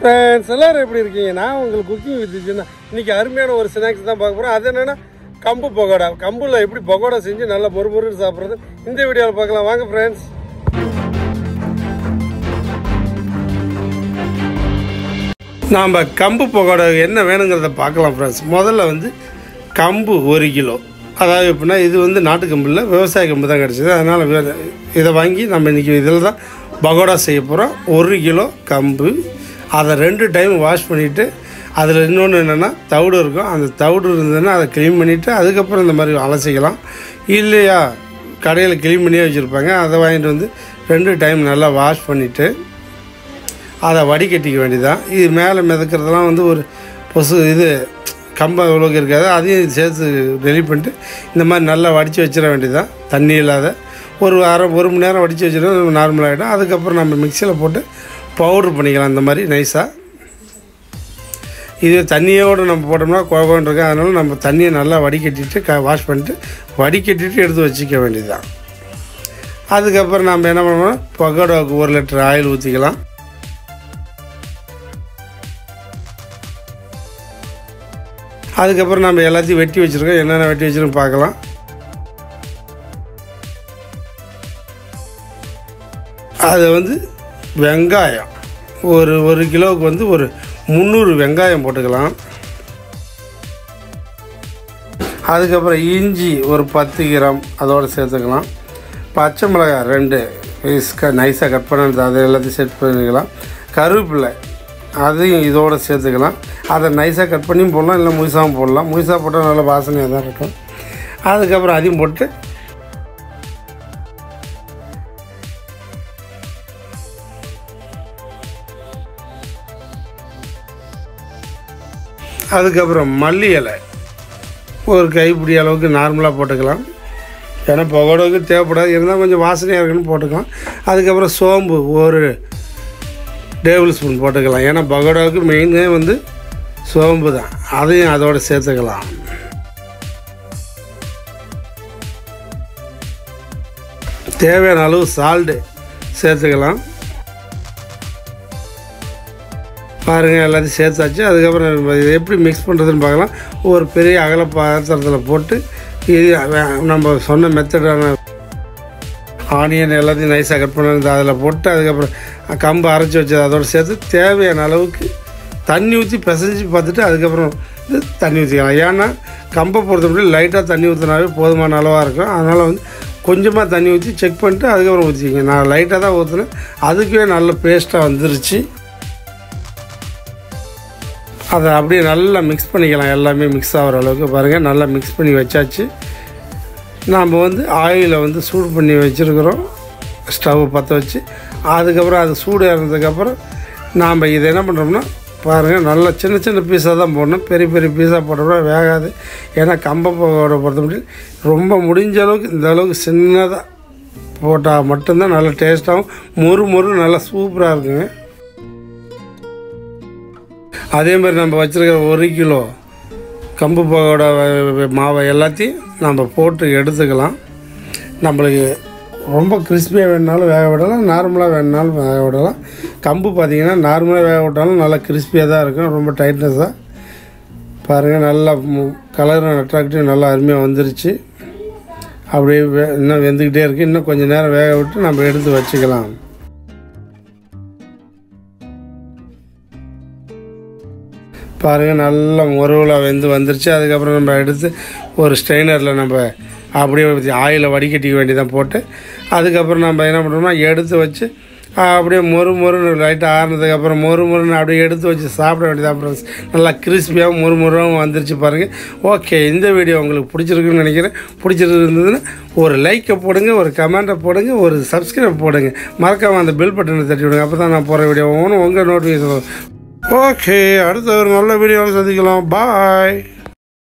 friends எல்லாரும் எப்படி இருக்கீங்க நான் உங்களுக்கு குக்கிங் வித்துச்சுன்னா இன்னைக்கு அருமையான ஒரு ஸ்நாக்ஸ் தான் பார்க்க போகிறோம் அது என்னன்னா கம்பு பகோடா கம்புல எப்படி பகோடா செஞ்சு நல்லா மொறுமொறுன்னு சாப்பிட்றது இந்த வீடியோவில் பார்க்கலாம் வாங்க ஃப்ரெண்ட்ஸ் நாம் கம்பு பகோடா என்ன வேணுங்கிறத பார்க்கலாம் ஃப்ரெண்ட்ஸ் முதல்ல வந்து கம்பு ஒரு கிலோ அதாவது எப்படின்னா இது வந்து நாட்டு கம்பு இல்லை விவசாய கம்பு தான் கிடச்சிது அதனால் வே- இதை வாங்கி நம்ம இன்றைக்கி இதில் தான் பகோடா செய்ய போகிறோம் ஒரு கிலோ கம்பு அதை ரெண்டு டைம் வாஷ் பண்ணிவிட்டு அதில் இன்னொன்று என்னென்னா தவிடு இருக்கும் அந்த தவிடு இருந்ததுன்னா அதை க்ளீன் பண்ணிவிட்டு அதுக்கப்புறம் இந்த மாதிரி அலசிக்கலாம் இல்லையா கடையில் க்ளீன் பண்ணியே வச்சுருப்பாங்க அதை வாங்கிட்டு வந்து ரெண்டு டைம் நல்லா வாஷ் பண்ணிவிட்டு அதை வடிகட்டிக்க வேண்டியதான் இது மேலே மிதக்கிறதெல்லாம் வந்து ஒரு பொசு இது கம்பம் இவ்வளோக்கு இருக்காது அதையும் சேர்த்து ரெடி பண்ணிட்டு இந்த மாதிரி நல்லா வடித்து வச்சிட வேண்டியதான் தண்ணி இல்லாத ஒரு அரை ஒரு மணி நேரம் வடித்து வச்சுட்டா நார்மல் ஆகிடும் அதுக்கப்புறம் நம்ம மிக்சியில் போட்டு பவுட்ரு பண்ணிக்கலாம் இந்த மாதிரி நைஸாக இது தண்ணியோடு நம்ம போட்டோம்னா குழப்பம் இருக்கு அதனால் நம்ம தண்ணியை நல்லா வடிகட்டிட்டு க வாஷ் பண்ணிட்டு வடிகட்டிட்டு எடுத்து வச்சுக்க வேண்டியதுதான் அதுக்கப்புறம் நம்ம என்ன பண்ணணும் பகோடாவுக்கு ஒரு லிட்டர் ஆயில் ஊற்றிக்கலாம் அதுக்கப்புறம் நம்ம எல்லாத்தையும் வெட்டி வச்சுருக்கோம் என்னென்ன வெட்டி வச்சுருக்கோம் பார்க்கலாம் அது வந்து வெங்காயம் ஒரு ஒரு கிலோவுக்கு வந்து ஒரு முந்நூறு வெங்காயம் போட்டுக்கலாம் அதுக்கப்புறம் இஞ்சி ஒரு பத்து கிராம் அதோடு சேர்த்துக்கலாம் பச்சை மிளகாய் ரெண்டு பீஸ் க நைஸாக கட் பண்ணது அதை எல்லாத்தையும் செட் பண்ணிக்கலாம் கருவேப்பிலை அதையும் இதோடு சேர்த்துக்கலாம் அதை நைஸாக கட் பண்ணியும் போடலாம் இல்லை முழுசாகவும் போடலாம் முழுசாக போட்டால் நல்ல வாசனையாக தான் இருக்கும் அதுக்கப்புறம் அதையும் போட்டு அதுக்கப்புறம் மல்லி இலை ஒரு கைப்பிடி அளவுக்கு நார்மலாக போட்டுக்கலாம் ஏன்னா பகோடாவுக்கு தேவைப்படாது இருந்தால் கொஞ்சம் வாசனையாக இருக்குன்னு போட்டுக்கலாம் அதுக்கப்புறம் சோம்பு ஒரு டேபிள் ஸ்பூன் போட்டுக்கலாம் ஏன்னா பகோடாவுக்கு மெயினே வந்து சோம்பு தான் அதையும் அதோட சேர்த்துக்கலாம் தேவையான அளவு சால்ட்டு சேர்த்துக்கலாம் பாருங்கள் எல்லாத்தையும் சேர்த்தாச்சு அதுக்கப்புறம் நம்ம இதை எப்படி மிக்ஸ் பண்ணுறதுன்னு பார்க்கலாம் ஒரு பெரிய அகல பாத்திரத்தில் போட்டு இது வே- நம்ம சொன்ன மெத்தடான ஆனியன் எல்லாத்தையும் நைஸாக கட் பண்ணி அதில் போட்டு அதுக்கப்புறம் கம்பு அரைச்சி வச்சது அதோடு சேர்த்து தேவையான அளவுக்கு தண்ணி ஊற்றி பிசைஞ்சு பார்த்துட்டு அதுக்கப்புறம் இது தண்ணி ஊற்றிக்கலாம் ஏன்னா கம்பை பொறுத்த மட்டும் லைட்டாக தண்ணி ஊற்றினாவே போதுமான அளவாக இருக்கும் அதனால் வந்து கொஞ்சமாக தண்ணி ஊற்றி செக் பண்ணிட்டு அதுக்கப்புறம் ஊற்றிக்கிங்க நான் லைட்டாக தான் ஊற்றினேன் அதுக்கே நல்ல பேஸ்ட்டாக வந்துருச்சு அதை அப்படியே நல்லா மிக்ஸ் பண்ணிக்கலாம் எல்லாமே மிக்ஸ் ஆகிற அளவுக்கு பாருங்கள் நல்லா மிக்ஸ் பண்ணி வச்சாச்சு நாம் வந்து ஆயிலை வந்து சூடு பண்ணி வச்சுருக்குறோம் ஸ்டவ் பற்ற வச்சு அதுக்கப்புறம் அது சூடு இறந்ததுக்கப்புறம் நாம் இதை என்ன பண்ணுறோம்னா பாருங்கள் நல்லா சின்ன சின்ன பீஸாக தான் போடணும் பெரிய பெரிய பீஸாக போட்டோம்னா வேகாது ஏன்னா கம்பப்போட பொறுத்த முடியும் ரொம்ப முடிஞ்ச அளவுக்கு இந்த அளவுக்கு சின்னதாக போட்டால் மட்டும்தான் நல்லா டேஸ்ட்டாகவும் மொறு மொறு நல்லா சூப்பராக இருக்குங்க அதே மாதிரி நம்ம வச்சுருக்கிற ஒரு கிலோ கம்பு பகோட மாவை எல்லாத்தையும் நம்ம போட்டு எடுத்துக்கலாம் நம்மளுக்கு ரொம்ப கிறிஸ்பியாக வேணுனாலும் வேக விடலாம் நார்மலாக வேணுனாலும் வேக விடலாம் கம்பு பார்த்திங்கன்னா நார்மலாக வேக விட்டாலும் நல்லா கிறிஸ்பியாக தான் இருக்கும் ரொம்ப டைட்னஸாக பாருங்கள் நல்லா கலரும் அட்ராக்டிவ் நல்லா அருமையாக வந்துருச்சு அப்படியே வே- இன்னும் வெந்துக்கிட்டே இருக்குது இன்னும் கொஞ்சம் நேரம் வேக விட்டு நம்ம எடுத்து வச்சுக்கலாம் பாருங்கள் நல்லா முருவில் வெந்து வந்துருச்சு அதுக்கப்புறம் நம்ம எடுத்து ஒரு ஸ்ட்ரெயினரில் நம்ம அப்படியே ஆயிலை வடிகட்டிக்க வேண்டியதான் போட்டு அதுக்கப்புறம் நம்ம என்ன பண்ணுறோம்னா எடுத்து வச்சு அப்படியே மொறு மொறுன்னு லைட்டாக ஆறுனதுக்கப்புறம் மொறு மொறுன்னு அப்படியே எடுத்து வச்சு சாப்பிட வேண்டியதான் அப்புறம் நல்லா கிறிஸ்பியாகவும் மொறு மொறுவாகவும் வந்துருச்சு பாருங்கள் ஓகே இந்த வீடியோ உங்களுக்கு பிடிச்சிருக்குன்னு நினைக்கிறேன் பிடிச்சிருந்ததுன்னா ஒரு லைக்கை போடுங்க ஒரு கமெண்ட்டை போடுங்க ஒரு சப்ஸ்கிரைப் போடுங்க மறக்காமல் அந்த பெல் பட்டனை தட்டி விடுங்க அப்போ தான் நான் போகிற வீடியோ ஒவ்வொன்றும் உங்கள் நோட்டிஃபிகேஷன் ஓகே அடுத்த ஒரு நல்ல வீடியோவில் சந்திக்கலாம் பாய்